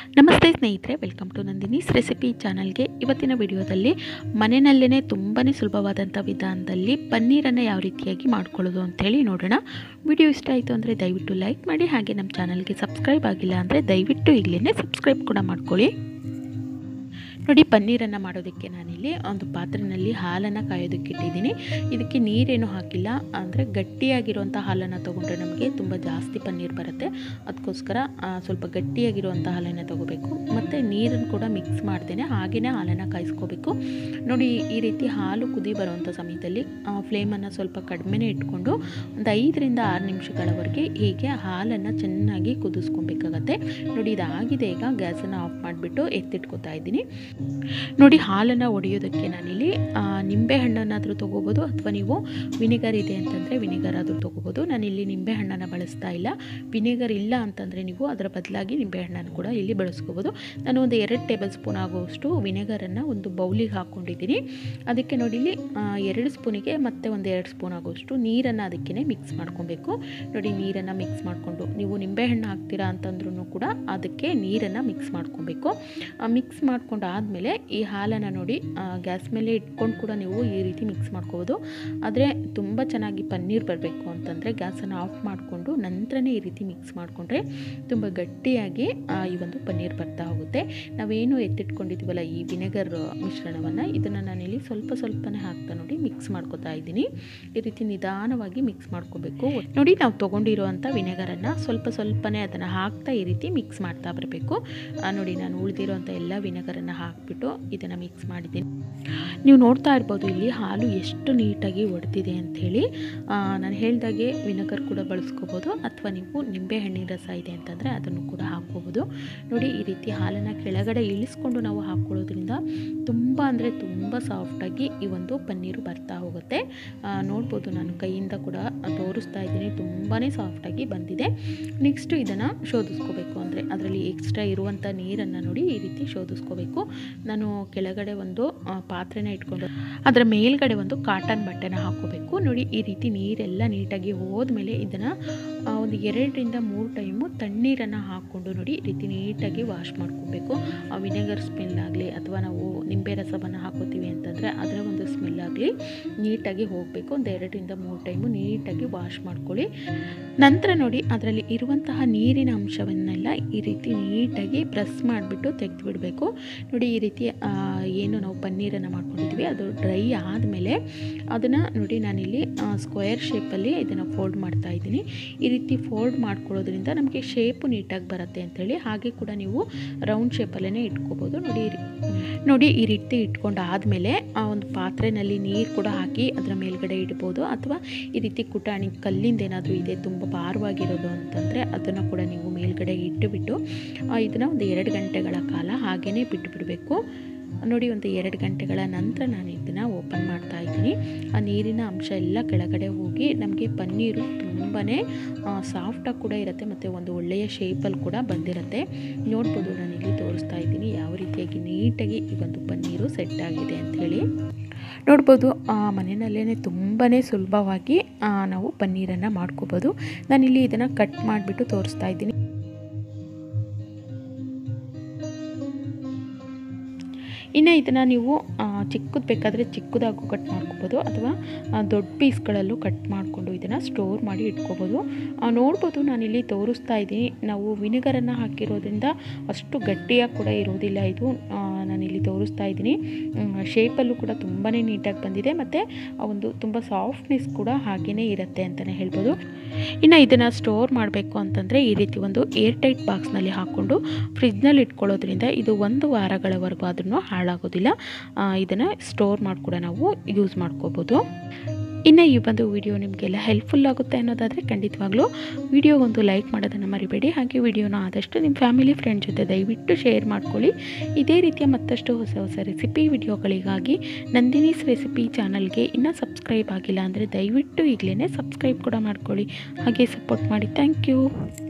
ನಮಸ್ತೆ ಸ್ನೇಹಿತರೆ welcome to Nandini's recipe ಚಾನಲ್ಗೆ ಇವತ್ತಿನ ವಿಡಿಯೋದಲ್ಲಿ ಮನೆಯಲ್ಲೇ ತುಂಬಾ ಸುಲಭವಾದಂಥ ವಿಧಾನದಲ್ಲಿ ಪನ್ನೀರನ್ನು ಯಾವ ರೀತಿಯಾಗಿ ಮಾಡ್ಕೊಳ್ಳೋದು ಅಂಥೇಳಿ ನೋಡೋಣ ವಿಡಿಯೋ ಇಷ್ಟ ಆಯಿತು ಅಂದರೆ ದಯವಿಟ್ಟು ಲೈಕ್ ಮಾಡಿ ಹಾಗೆ ನಮ್ಮ ಚಾನಲ್ಗೆ ಸಬ್ಸ್ಕ್ರೈಬ್ ಆಗಿಲ್ಲ ಅಂದರೆ ದಯವಿಟ್ಟು ಈಗಲೇ ಸಬ್ಸ್ಕ್ರೈಬ್ ಕೂಡ ಮಾಡ್ಕೊಳ್ಳಿ ನೋಡಿ ಪನ್ನೀರನ್ನು ಮಾಡೋದಕ್ಕೆ ನಾನಿಲ್ಲಿ ಒಂದು ಪಾತ್ರೆಯಲ್ಲಿ ಹಾಲನ್ನು ಕಾಯೋದಕ್ಕೆ ಇಟ್ಟಿದ್ದೀನಿ ಇದಕ್ಕೆ ನೀರೇನು ಹಾಕಿಲ್ಲ ಅಂದರೆ ಗಟ್ಟಿಯಾಗಿರುವಂಥ ಹಾಲನ್ನು ತೊಗೊಂಡ್ರೆ ನಮಗೆ ತುಂಬ ಜಾಸ್ತಿ ಪನ್ನೀರ್ ಬರುತ್ತೆ ಅದಕ್ಕೋಸ್ಕರ ಆ, ಸ್ವಲ್ಪ ಗಟ್ಟಿಯಾಗಿರುವಂಥ ಹಾಲನ್ನು ತೊಗೋಬೇಕು ಮತ್ತು ನೀರನ್ನು ಕೂಡ ಮಿಕ್ಸ್ ಮಾಡ್ತೇನೆ ಹಾಗೆಯೇ ಹಾಲನ್ನು ಕಾಯಿಸ್ಕೋಬೇಕು ನೋಡಿ ಈ ರೀತಿ ಹಾಲು ಕುದಿ ಬರುವಂಥ ಸಮಯದಲ್ಲಿ ಫ್ಲೇಮನ್ನು ಸ್ವಲ್ಪ ಕಡಿಮೆನೇ ಇಟ್ಕೊಂಡು ಒಂದು ಐದರಿಂದ ಆರು ನಿಮಿಷಗಳವರೆಗೆ ಹೀಗೆ ಹಾಲನ್ನು ಚೆನ್ನಾಗಿ ಕುದಿಸ್ಕೊಬೇಕಾಗತ್ತೆ ನೋಡಿ ಇದಾಗಿದೆ ಈಗ ಗ್ಯಾಸನ್ನು ಆಫ್ ಮಾಡಿಬಿಟ್ಟು ಎತ್ತಿಟ್ಕೊತಾ ಇದ್ದೀನಿ ನೋಡಿ ಹಾಲನ್ನು ಒಡೆಯೋದಕ್ಕೆ ನಾನಿಲ್ಲಿ ಆ, ನಿಂಬೆ ಹಣ್ಣನ್ನಾದರೂ ತೊಗೋಬೋದು ಅಥವಾ ನೀವು ವಿನೆಗರ್ ಇದೆ ಅಂತಂದರೆ ವಿನೆಗರ್ ಆದರೂ ತೊಗೋಬೋದು ನಾನಿಲ್ಲಿ ನಿಂಬೆ ಹಣ್ಣನ್ನು ಬಳಸ್ತಾ ಇಲ್ಲ ವಿನೆಗರ್ ಇಲ್ಲ ಅಂತಂದರೆ ನೀವು ಅದರ ಬದಲಾಗಿ ನಿಂಬೆ ಹಣ್ಣನ್ನು ಕೂಡ ಇಲ್ಲಿ ಬಳಸ್ಕೋಬೋದು ನಾನು ಒಂದು ಎರಡು ಟೇಬಲ್ ಸ್ಪೂನ್ ಆಗುವಷ್ಟು ವಿನೆಗರನ್ನು ಒಂದು ಬೌಲಿಗೆ ಹಾಕ್ಕೊಂಡಿದ್ದೀನಿ ಅದಕ್ಕೆ ನೋಡಿ ಇಲ್ಲಿ ಆ, ಎರಡು ಸ್ಪೂನಿಗೆ ಮತ್ತೆ ಒಂದು ಎರಡು ಸ್ಪೂನ್ ಆಗುವಷ್ಟು ನೀರನ್ನು ಅದಕ್ಕೆ ಮಿಕ್ಸ್ ಮಾಡ್ಕೊಬೇಕು ನೋಡಿ ನೀರನ್ನು ಮಿಕ್ಸ್ ಮಾಡಿಕೊಂಡು ನೀವು ನಿಂಬೆಹಣ್ಣು ಹಾಕ್ತೀರಾ ಅಂತಂದ್ರೂ ಕೂಡ ಅದಕ್ಕೆ ನೀರನ್ನು ಮಿಕ್ಸ್ ಮಾಡ್ಕೊಬೇಕು ಮಿಕ್ಸ್ ಮಾಡ್ಕೊಂಡು ಆದಮೇಲೆ ಈ ಹಾಲನ್ನು ನೋಡಿ ಗ್ಯಾಸ್ ಮೇಲೆ ಇಟ್ಕೊಂಡು ಕೂಡ ನೀವು ಈ ರೀತಿ ಮಿಕ್ಸ್ ಮಾಡ್ಕೋಬೋದು ಆದರೆ ತುಂಬ ಚೆನ್ನಾಗಿ ಪನ್ನೀರ್ ಬರಬೇಕು ಅಂತಂದರೆ ಗ್ಯಾಸನ್ನು ಆಫ್ ಮಾಡಿಕೊಂಡು ನಂತರನೇ ಈ ರೀತಿ ಮಿಕ್ಸ್ ಮಾಡಿಕೊಂಡ್ರೆ ತುಂಬ ಗಟ್ಟಿಯಾಗಿ ಆ, ಈ ಒಂದು ಪನ್ನೀರ್ ಬರ್ತಾ ಹೋಗುತ್ತೆ ನಾವೇನು ಎತ್ತಿಟ್ಕೊಂಡಿದ್ದೀವಲ್ಲ ಈ ವಿನೆಗರ್ ಮಿಶ್ರಣವನ್ನು ಇದನ್ನು ನಾನಿಲ್ಲಿ ಸ್ವಲ್ಪ ಸ್ವಲ್ಪನೇ ಹಾಕ್ತಾ ನೋಡಿ ಮಿಕ್ಸ್ ಮಾಡ್ಕೊತಾ ಇದ್ದೀನಿ ಈ ರೀತಿ ನಿಧಾನವಾಗಿ ಮಿಕ್ಸ್ ಮಾಡ್ಕೋಬೇಕು ನೋಡಿ ನಾವು ತೊಗೊಂಡಿರುವಂಥ ವಿನೆಗರನ್ನು ಸ್ವಲ್ಪ ಸ್ವಲ್ಪನೇ ಅದನ್ನು ಹಾಕ್ತಾ ಈ ರೀತಿ ಮಿಕ್ಸ್ ಮಾಡ್ತಾ ಬರಬೇಕು ನೋಡಿ ನಾನು ಉಳಿದಿರುವಂಥ ಎಲ್ಲ ವಿನೆಗರನ್ನು ಹಾಕ್ಬಿಟ್ಟು ಇದನ್ನು ಮಿಕ್ಸ್ ಮಾಡಿದ್ದೀನಿ ನೀವು ನೋಡ್ತಾ ಇರ್ಬೋದು ಇಲ್ಲಿ ಹಾಲು ಎಷ್ಟು ನೀಟಾಗಿ ಒಡೆದಿದೆ ಅಂಥೇಳಿ ನಾನು ಹೇಳ್ದಾಗೆ ವಿನೆಗರ್ ಕೂಡ ಬಳಸ್ಕೋಬೋದು ಅಥವಾ ನೀವು ನಿಂಬೆ ಹಣ್ಣಿನ ರಸ ಇದೆ ಅಂತಂದರೆ ಅದನ್ನು ಕೂಡ ಹಾಕ್ಕೋಬೋದು ನೋಡಿ ಈ ರೀತಿ ಹಾಲನ್ನು ಕೆಳಗಡೆ ಇಳಿಸ್ಕೊಂಡು ನಾವು ಹಾಕ್ಕೊಳ್ಳೋದ್ರಿಂದ ತುಂಬ ಅಂದರೆ ತುಂಬ ಸಾಫ್ಟಾಗಿ ಈ ಒಂದು ಪನ್ನೀರು ಬರ್ತಾ ಹೋಗುತ್ತೆ ಆ, ನೋಡ್ಬೋದು ನಾನು ಕೈಯಿಂದ ಕೂಡ ತೋರಿಸ್ತಾ ಇದ್ದೀನಿ ತುಂಬಾ ಸಾಫ್ಟಾಗಿ ಬಂದಿದೆ ನೆಕ್ಸ್ಟು ಇದನ್ನು ಶೋಧಿಸ್ಕೋಬೇಕು ಅಂದರೆ ಅದರಲ್ಲಿ ಎಕ್ಸ್ಟ್ರಾ ಇರುವಂಥ ನೀರನ್ನು ನೋಡಿ ಈ ರೀತಿ ಶೋಧಿಸ್ಕೋಬೇಕು ನಾನು ಕೆಳಗಡೆ ಒಂದು ಆ, ಪಾತ್ರೆನ ಇಟ್ಕೊಂಡು ಅದರ ಮೇಲ್ಗಡೆ ಒಂದು ಕಾಟನ್ ಬಟ್ಟೆನ ಹಾಕ್ಕೋಬೇಕು ನೋಡಿ ಈ ರೀತಿ ನೀರೆಲ್ಲ ನೀಟಾಗಿ ಹೋದ್ಮೇಲೆ ಇದನ್ನು ಒಂದು ಎರಡರಿಂದ ಮೂರು ಟೈಮು ತಣ್ಣೀರನ್ನು ಹಾಕ್ಕೊಂಡು ನೋಡಿ ಈ ರೀತಿ ನೀಟಾಗಿ ವಾಶ್ ಮಾಡ್ಕೊಬೇಕು ಆ ವಿನೆಗರ್ ಸ್ಮೆಲ್ ಆಗಲಿ ಅಥವಾ ನಾವು ನಿಂಬೆ ರಸವನ್ನು ಹಾಕೋತೀವಿ ಅಂತಂದರೆ ಅದರ ಒಂದು ಸ್ಮೆಲ್ ಆಗಲಿ ನೀಟಾಗಿ ಹೋಗಬೇಕು ಒಂದು ಎರಡರಿಂದ ಮೂರು ಟೈಮು ನೀಟಾಗಿ ವಾಶ್ ಮಾಡ್ಕೊಳ್ಳಿ ನಂತರ ನೋಡಿ ಅದರಲ್ಲಿ ಇರುವಂತಹ ನೀರಿನ ಅಂಶವನ್ನೆಲ್ಲ ಈ ರೀತಿ ನೀಟಾಗಿ ಪ್ರೆಸ್ ಮಾಡಿಬಿಟ್ಟು ತೆಗೆದುಬಿಡಬೇಕು ನೋಡಿ ಈ ರೀತಿ ಆ, ಏನು ನಾವು ಪನ್ನೀರನ್ನು ಮಾಡ್ಕೊಂಡಿದ್ವಿ ಅದು ಡ್ರೈ ಆದಮೇಲೆ ಅದನ್ನು ನೋಡಿ ನಾನಿಲ್ಲಿ ಸ್ಕ್ವೇರ್ ಶೇಪಲ್ಲಿ ಇದನ್ನು ಫೋಲ್ಡ್ ಮಾಡ್ತಾ ಇದ್ದೀನಿ ಈ ರೀತಿ ಫೋಲ್ಡ್ ಮಾಡ್ಕೊಳ್ಳೋದ್ರಿಂದ ನಮಗೆ ಶೇಪು ನೀಟಾಗಿ ಬರುತ್ತೆ ಅಂಥೇಳಿ ಹಾಗೆ ಕೂಡ ನೀವು ರೌಂಡ್ ಶೇಪಲ್ಲೇ ಇಟ್ಕೋಬೋದು ನೋಡಿ ಈ ರೀ- ನೋಡಿ ಈ ರೀತಿ ಇಟ್ಕೊಂಡು ಆದಮೇಲೆ ಆ ಒಂದು ಪಾತ್ರೆನಲ್ಲಿ ನೀರು ಕೂಡ ಹಾಕಿ ಅದರ ಮೇಲ್ಗಡೆ ಇಡ್ಬೋದು ಅಥವಾ ಈ ರೀತಿ ಕುಟಾಣಿ ಕಲ್ಲಿಂದ ಏನಾದರೂ ಇದೆ ತುಂಬ ಭಾರವಾಗಿರೋದು ಅಂತಂದರೆ ಅದನ್ನು ಕೂಡ ನೀವು ಮೇಲ್ಗಡೆ ಇಟ್ಟುಬಿಟ್ಟು ಇದನ್ನು ಒಂದು ಎರಡು ಗಂಟೆಗಳ ಕಾಲ ಹಾಗೇ ಬಿಟ್ಟು ಬಿಡಬೇಕು ನೋಡಿ ಒಂದು ಎರಡು ಗಂಟೆಗಳ ನಂತರ ನಾನು ಇದನ್ನು ಓಪನ್ ಮಾಡ್ತಾ ಇದ್ದೀನಿ ಆ ನೀರಿನ ಅಂಶ ಎಲ್ಲ ಕೆಳಗಡೆ ಹೋಗಿ ನಮಗೆ ಪನ್ನೀರು ತುಂಬಾ ಸಾಫ್ಟಾಗಿ ಕೂಡ ಇರುತ್ತೆ ಮತ್ತು ಒಂದು ಒಳ್ಳೆಯ ಶೇಪಲ್ಲಿ ಕೂಡ ಬಂದಿರುತ್ತೆ ನೋಡ್ಬೋದು ನಾನಿಲ್ಲಿ ತೋರಿಸ್ತಾ ಇದ್ದೀನಿ ಯಾವ ರೀತಿಯಾಗಿ ನೀಟಾಗಿ ಈ ಒಂದು ಪನ್ನೀರು ಸೆಟ್ ಆಗಿದೆ ಅಂಥೇಳಿ ನೋಡ್ಬೋದು ಮನೆಯಲ್ಲೇ ತುಂಬಾ ಸುಲಭವಾಗಿ ಆ, ನಾವು ಪನ್ನೀರನ್ನು ಮಾಡ್ಕೋಬೋದು ನಾನಿಲ್ಲಿ ಇದನ್ನು ಕಟ್ ಮಾಡಿಬಿಟ್ಟು ತೋರಿಸ್ತಾ ಇದ್ದೀನಿ ಇನ್ನು ಇದನ್ನು ನೀವು ಚಿಕ್ಕದು ಬೇಕಾದರೆ ಚಿಕ್ಕದಾಗೂ ಕಟ್ ಮಾಡ್ಕೋಬೋದು ಅಥವಾ ಆ, ದೊಡ್ಡ ಪೀಸ್ಗಳಲ್ಲೂ ಕಟ್ ಮಾಡಿಕೊಂಡು ಇದನ್ನು ಸ್ಟೋರ್ ಮಾಡಿ ಇಟ್ಕೋಬೋದು ಆ, ನೋಡ್ಬೋದು ನಾನಿಲ್ಲಿ ತೋರಿಸ್ತಾ ಇದ್ದೀನಿ ನಾವು ವಿನೆಗರನ್ನು ಹಾಕಿರೋದ್ರಿಂದ ಅಷ್ಟು ಗಟ್ಟಿಯಾಗಿ ಕೂಡ ಇರೋದಿಲ್ಲ ಇದು ಆ, ನಾನಿಲ್ಲಿ ತೋರಿಸ್ತಾ ಇದ್ದೀನಿ ಶೇಪಲ್ಲೂ ಕೂಡ ತುಂಬಾ ನೀಟಾಗಿ ಬಂದಿದೆ ಮತ್ತು ಆ ಒಂದು ತುಂಬ ಸಾಫ್ಟ್ನೆಸ್ ಕೂಡ ಹಾಗೇ ಇರುತ್ತೆ ಅಂತಲೇ ಹೇಳ್ಬೋದು ಇನ್ನು ಇದನ್ನು ಸ್ಟೋರ್ ಮಾಡಬೇಕು ಅಂತಂದರೆ ಈ ರೀತಿ ಒಂದು ಏರ್ ಟೈಟ್ ಬಾಕ್ಸ್ನಲ್ಲಿ ಹಾಕ್ಕೊಂಡು ಫ್ರಿಜ್ನಲ್ಲಿ ಇಟ್ಕೊಳ್ಳೋದ್ರಿಂದ ಇದು ಒಂದು ವಾರಗಳವರೆಗೂ ಆದ್ರೂ ಹಾಳಾಗೋದಿಲ್ಲ ಇದನ್ನು ಸ್ಟೋರ್ ಮಾಡಿ ಕೂಡ ನಾವು ಯೂಸ್ ಮಾಡ್ಕೋಬೋದು ಇನ್ನು ಈ ಒಂದು ವಿಡಿಯೋ ನಿಮಗೆಲ್ಲ ಹೆಲ್ಪ್ಫುಲ್ ಆಗುತ್ತೆ ಅನ್ನೋದಾದರೆ ಖಂಡಿತವಾಗ್ಲೂ ವಿಡಿಯೋಗೊಂದು ಲೈಕ್ ಮಾಡೋದನ್ನು ಮರಿಬೇಡಿ ಹಾಗೆ ವಿಡಿಯೋನ ಆದಷ್ಟು ನಿಮ್ಮ ಫ್ಯಾಮಿಲಿ ಫ್ರೆಂಡ್ ಜೊತೆ ದಯವಿಟ್ಟು ಶೇರ್ ಮಾಡ್ಕೊಳ್ಳಿ ಇದೇ ರೀತಿಯ ಮತ್ತಷ್ಟು ಹೊಸ ಹೊಸ ರೆಸಿಪಿ ವಿಡಿಯೋಗಳಿಗಾಗಿ ನಂದಿನೀಸ್ ರೆಸಿಪಿ ಚಾನಲ್ಗೆ ಇನ್ನೂ ಸಬ್ಸ್ಕ್ರೈಬ್ ಆಗಿಲ್ಲ ಅಂದರೆ ದಯವಿಟ್ಟು ಈಗಲೇ ಸಬ್ಸ್ಕ್ರೈಬ್ ಕೂಡ ಮಾಡ್ಕೊಳ್ಳಿ ಹಾಗೆ ಸಪೋರ್ಟ್ ಮಾಡಿ ಥ್ಯಾಂಕ್ ಯು